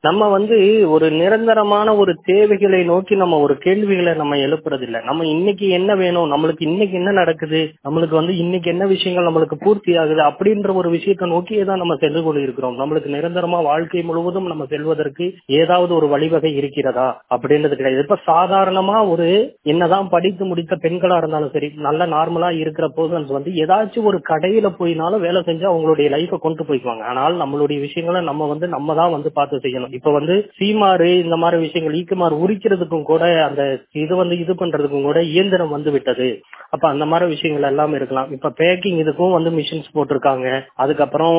நம்ம வந்து ஒரு நிரந்தரமான ஒரு தேவைகளை நோக்கி நம்ம ஒரு கேள்விகளை நம்ம எழுப்புறது இல்ல நம்ம இன்னைக்கு என்ன வேணும் நம்மளுக்கு இன்னைக்கு என்ன நடக்குது நம்மளுக்கு வந்து இன்னைக்கு என்ன விஷயங்கள் நம்மளுக்கு பூர்த்தி ஆகுது அப்படின்ற ஒரு விஷயத்தை நோக்கியே தான் நம்ம சென்று கொண்டு இருக்கிறோம் நம்மளுக்கு நிரந்தரமா வாழ்க்கை முழுவதும் நம்ம செல்வதற்கு ஏதாவது ஒரு வழிவகை இருக்கிறதா அப்படின்றது கிடையாது இப்ப சாதாரணமா ஒரு என்னதான் படித்து முடித்த பெண்களா இருந்தாலும் சரி நல்ல நார்மலா இருக்கிற பர்சன்ஸ் வந்து ஏதாச்சும் ஒரு கடையில போயினாலும் வேலை செஞ்சு அவங்களுடைய லைஃபை கொண்டு போய்க்குவாங்க ஆனால் நம்மளுடைய விஷயங்களை நம்ம வந்து நம்ம தான் வந்து பார்த்து செய்யணும் இப்ப வந்து சீமாறு இந்த மாதிரி விஷயங்கள் ஈக்குமாறு உரிக்கிறதுக்கும் கூட அந்த இது வந்து இது பண்றதுக்கும் கூட இயந்திரம் வந்து விட்டது அப்ப அந்த மாதிரி விஷயங்கள் எல்லாம் இருக்கலாம் இப்ப பேக்கிங் இதுக்கும் வந்து மிஷின்ஸ் போட்டிருக்காங்க அதுக்கப்புறம்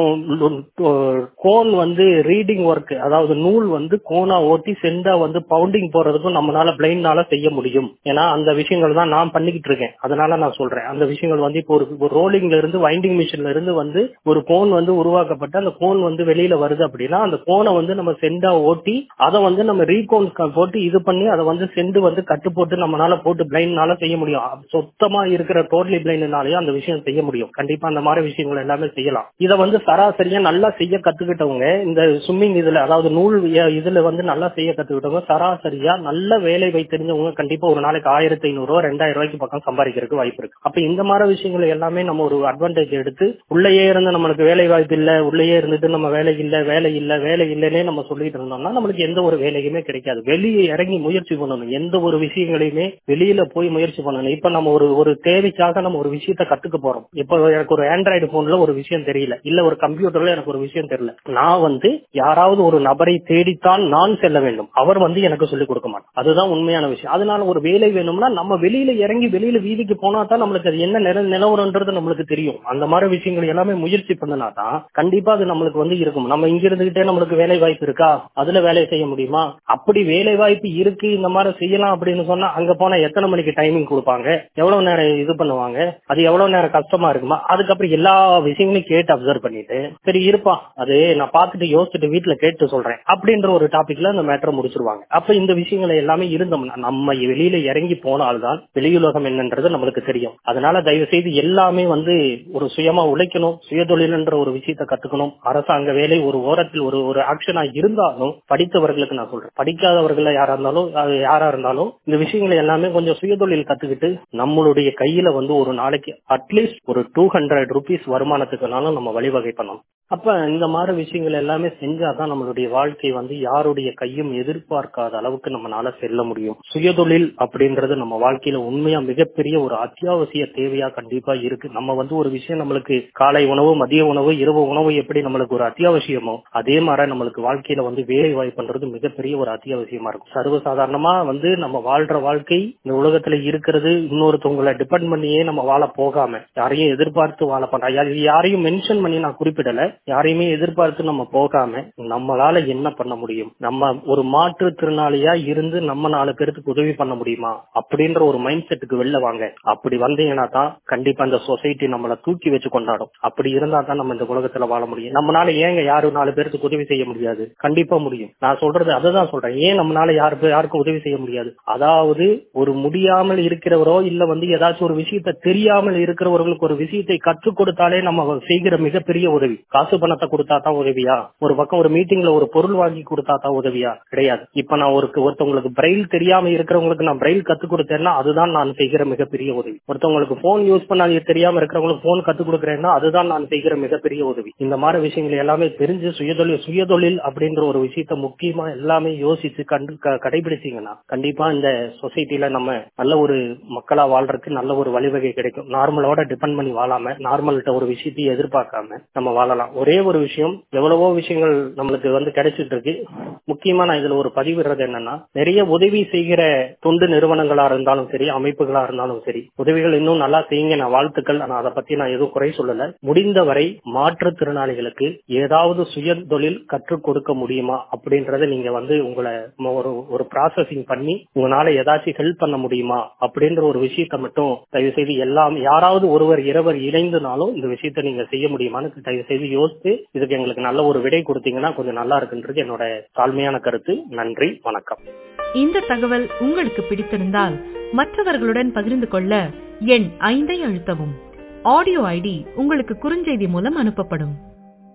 கோன் வந்து ரீடிங் ஒர்க் அதாவது நூல் வந்து கோனா ஓட்டி செண்டா வந்து பவுண்டிங் போறதுக்கும் நம்மளால பிளைன்னால செய்ய முடியும் ஏன்னா அந்த விஷயங்கள் தான் நான் பண்ணிக்கிட்டு இருக்கேன் அதனால நான் சொல்றேன் அந்த விஷயங்கள் வந்து இப்போ ஒரு ரோலிங்ல இருந்து வைண்டிங் மிஷின்ல இருந்து வந்து ஒரு கோன் வந்து உருவாக்கப்பட்டு அந்த கோன் வந்து வெளியில வருது அப்படின்னா அந்த கோனை வந்து நம்ம செண்டா ஓட்டி அதை வந்து நம்ம ரீகோன் போட்டு இது பண்ணி அதை வந்து செண்டு வந்து கட்டு போட்டு நம்மளால போட்டு பிளைன்னால செய்ய முடியும் சொத்தமா இருக்கிற டோட்டலி பிளைண்ட்னாலயும் அந்த விஷயம் செய்ய முடியும் கண்டிப்பா அந்த மாதிரி விஷயங்கள் எல்லாமே செய்யலாம் இதை வந்து சராசரியா நல்லா செய்ய கத்துக்கிட்டவங்க இந்த ஸ்விம்மிங் இதுல அதாவது நூல் இதுல வந்து நல்லா செய்ய கத்துக்கிட்டவங்க சராசரியா நல்ல வேலை வைத்திருந்தவங்க கண்டிப்பா ஒரு நாளைக்கு ஆயிரத்தி ஐநூறு ரூபா ரெண்டாயிரம் ரூபாய்க்கு பக்கம் சம்பாதிக்கிறதுக்கு வாய்ப்பு இருக்கு அப்ப இந்த மாதிரி விஷயங்கள் எல்லாமே நம்ம ஒரு அட்வான்டேஜ் எடுத்து உள்ளேயே இருந்து நம்மளுக்கு வேலை வாய்ப்பு இல்ல உள்ளேயே இருந்துட்டு நம்ம வேலை இல்ல வேலை இல்ல வேலை இல்லைன்னே நம்ம சொல்லிட்டு இருந்தோம்னா நம்மளுக்கு எந்த ஒரு வேலையுமே கிடைக்காது வெளியே இறங்கி முயற்சி பண்ணணும் எந்த ஒரு விஷயங்களையுமே வெளியில போய் முயற்சி பண்ணணும் இப்ப நம்ம ஒரு ஒரு தேவைக்காக நம்ம ஒரு விஷயத்த கத்துக்க போறோம் இப்ப எனக்கு ஒரு ஆண்ட்ராய்டு போன்ல ஒரு விஷயம் தெரியல இல்ல ஒரு கம்ப்யூட்டர்ல எனக்கு ஒரு விஷயம் தெரியல நான் வந்து யாராவது ஒரு நபரை தேடித்தான் நான் செல்ல வேண்டும் அவர் வந்து எனக்கு சொல்லிக் கொடுக்க மாட்டார் அதுதான் உண்மையான விஷயம் அதனால ஒரு வேலை வேணும்னா நம்ம வெளியில இறங்கி வெளியில வீதிக்கு போனா தான் நம்மளுக்கு அது என்ன நில நிலவரன்றது நம்மளுக்கு தெரியும் அந்த மாதிரி விஷயங்கள் எல்லாமே முயற்சி பண்ணினா தான் கண்டிப்பா அது நம்மளுக்கு வந்து இருக்கும் நம்ம இங்க இருந்துகிட்டே நம்மளுக்கு வேலை வாய்ப்பு இருக்கா அதுல வேலை செய்ய முடியுமா அப்படி வேலை வாய்ப்பு இருக்கு இந்த மாதிரி செய்யலாம் அப்படின்னு சொன்னா அங்க போனா எத்தனை மணிக்கு டைமிங் கொடுப்பாங்க எவ்வளவு நேரம் இது பண்ணுவாங்க அது எவ்வளவு நேரம் கஷ்டமா இருக்குமா அதுக்கப்புறம் எல்லா விஷயங்களையும் கேட்டு அப்சர்வ் பண்ணிட்டு சரி இருப்பா அது நான் பார்த்துட்டு யோசிச்சுட்டு வீட்டுல கேட்டு சொல்றேன் அப்படின்ற ஒரு டாபிக்ல அந்த மேட்டரை முடிச்சிருவாங்க அப்ப இந்த விஷயங்களை எல்லாமே இருந்தோம்னா நம்ம வெளியில இறங்கி போனால்தான் வெளியுலகம் என்னன்றது நம்மளுக்கு தெரியும் அதனால தயவு செய்து எல்லாமே வந்து ஒரு சுயமா உழைக்கணும் சுயதொழில்ன்ற ஒரு விஷயத்த கத்துக்கணும் அரசாங்க வேலை ஒரு ஓரத்தில் ஒரு ஒரு ஆக்ஷனா இருந்தாலும் படித்தவர்களுக்கு நான் சொல்றேன் படிக்காதவர்கள் யாரா இருந்தாலும் யாரா இருந்தாலும் இந்த விஷயங்களை எல்லாமே கொஞ்சம் சுயதொழில் கத்துக்கிட்டு நம்மளுடைய கையில வந்து ஒரு நாளைக்கு அட்லீஸ்ட் ஒரு டூ ஹண்ட்ரட் ருபீஸ் வருமானத்துக்குனாலும் நம்ம வழிவகை பண்ணணும் அப்ப இந்த மாதிரி விஷயங்கள் எல்லாமே செஞ்சாதான் நம்மளுடைய வாழ்க்கை வந்து யாருடைய கையும் எதிர்பார்க்காத அளவுக்கு நம்மளால செல்ல முடியும் சுயதொழில் அப்படின்றது நம்ம வாழ்க்கையில உண்மையா மிகப்பெரிய ஒரு அத்தியாவசிய தேவையா கண்டிப்பா இருக்கு நம்ம வந்து ஒரு விஷயம் நம்மளுக்கு காலை உணவு மதிய உணவு இரவு உணவு எப்படி நம்மளுக்கு ஒரு அத்தியாவசியமோ அதே மாதிரி நம்மளுக்கு வாழ்க்கையில வந்து வேலை வாய்ப்புன்றது மிகப்பெரிய ஒரு அத்தியாவசியமா இருக்கும் சர்வசாதாரணமா வந்து நம்ம வாழ்ற வாழ்க்கை இந்த உலகத்துல இருக்கிறது இன்னொருத்தவங்களை டிபெண்ட் பண்ணியே நம்ம வாழ போகாம யாரையும் எதிர்பார்த்து வாழ பண்றோம் யாரையும் மென்ஷன் பண்ணி நான் குறிப்பிடல யாரையுமே எதிர்பார்த்து நம்ம போகாம நம்மளால என்ன பண்ண முடியும் நம்ம ஒரு மாற்றுத்திறனாளியா இருந்து நம்ம நாலு பேருக்கு உதவி பண்ண முடியுமா அப்படின்ற ஒரு மைண்ட் செட்டுக்கு வெளில வாங்க அப்படி வந்தீங்கன்னா தான் கண்டிப்பா இந்த சொசைட்டி நம்மளை தூக்கி வச்சு கொண்டாடும் அப்படி இருந்தா தான் நம்ம இந்த உலகத்துல வாழ முடியும் நம்மளால ஏங்க யாரும் நாலு பேருக்கு உதவி செய்ய முடியாது கண்டிப்பா முடியும் நான் சொல்றது அதுதான் சொல்றேன் ஏன் நம்மளால யாரு யாருக்கும் உதவி செய்ய முடியாது அதாவது ஒரு முடியாமல் இருக்கிறவரோ இல்ல வந்து ஏதாச்சும் ஒரு விஷயத்த தெரியாமல் இருக்கிறவர்களுக்கு ஒரு விஷயத்தை கற்றுக் கொடுத்தாலே நம்ம செய்கிற மிகப்பெரிய உதவி காசு பணத்தை கொடுத்தா தான் உதவியா ஒரு பக்கம் ஒரு மீட்டிங்ல ஒரு பொருள் வாங்கி கொடுத்தா தான் உதவியா கிடையாது இப்ப நான் ஒரு ஒருத்தவங்களுக்கு பிரெயில் தெரியாம இருக்கிறவங்களுக்கு நான் பிரெயில் கத்து கொடுத்தேன்னா அதுதான் நான் செய்கிற மிகப்பெரிய உதவி ஒருத்தவங்களுக்கு போன் யூஸ் பண்ண தெரியாம இருக்கிறவங்களுக்கு போன் கத்து கொடுக்கறேன்னா அதுதான் நான் செய்கிற மிகப்பெரிய உதவி இந்த மாதிரி விஷயங்கள் எல்லாமே தெரிஞ்சு சுயதொழில் சுயதொழில் அப்படின்ற ஒரு விஷயத்த முக்கியமா எல்லாமே யோசிச்சு கண்டு கடைபிடிச்சீங்கன்னா கண்டிப்பா இந்த சொசைட்டில நம்ம நல்ல ஒரு மக்களா வாழ்றதுக்கு நல்ல ஒரு வழிவகை கிடைக்கும் நார்மலோட டிபெண்ட் பண்ணி வாழாம நார்மல்கிட்ட ஒரு விஷயத்தையும் எதிர்பார்க்காம நம்ம வாழலாம் ஒரே ஒரு விஷயம் எவ்வளவோ விஷயங்கள் நம்மளுக்கு வந்து கிடைச்சிட்டு இருக்கு முக்கியமா நான் இதுல ஒரு பதிவிடுறது என்னன்னா நிறைய உதவி செய்கிற தொண்டு நிறுவனங்களா இருந்தாலும் சரி அமைப்புகளா இருந்தாலும் சரி உதவிகள் இன்னும் நல்லா செய்யுங்க நான் வாழ்த்துக்கள் நான் அதை பத்தி நான் எதுவும் குறை சொல்லல முடிந்தவரை மாற்றுத்திறனாளிகளுக்கு ஏதாவது சுய தொழில் கற்றுக் கொடுக்க முடியுமா அப்படின்றத நீங்க வந்து உங்களை ஒரு ஒரு ப்ராசஸிங் பண்ணி உங்களால ஏதாச்சும் ஹெல்ப் பண்ண முடியுமா அப்படின்ற ஒரு விஷயத்த மட்டும் தயவு செய்து எல்லாம் யாராவது ஒருவர் இருவர் இணைந்துனாலும் இந்த விஷயத்த நீங்க செய்ய முடியுமான்னு தயவு செய்து யோசித்து இதுக்கு எங்களுக்கு நல்ல ஒரு விடை கொடுத்தீங்கன்னா கொஞ்சம் நல்லா இருக்குன்றது என்னோட தாழ்மையான கருத்து நன்றி வணக்கம் இந்த தகவல் உங்களுக்கு பிடித்திருந்தால் மற்றவர்களுடன் பகிர்ந்து கொள்ள எண் ஐந்தை அழுத்தவும் ஆடியோ ஐடி உங்களுக்கு குறுஞ்செய்தி மூலம் அனுப்பப்படும்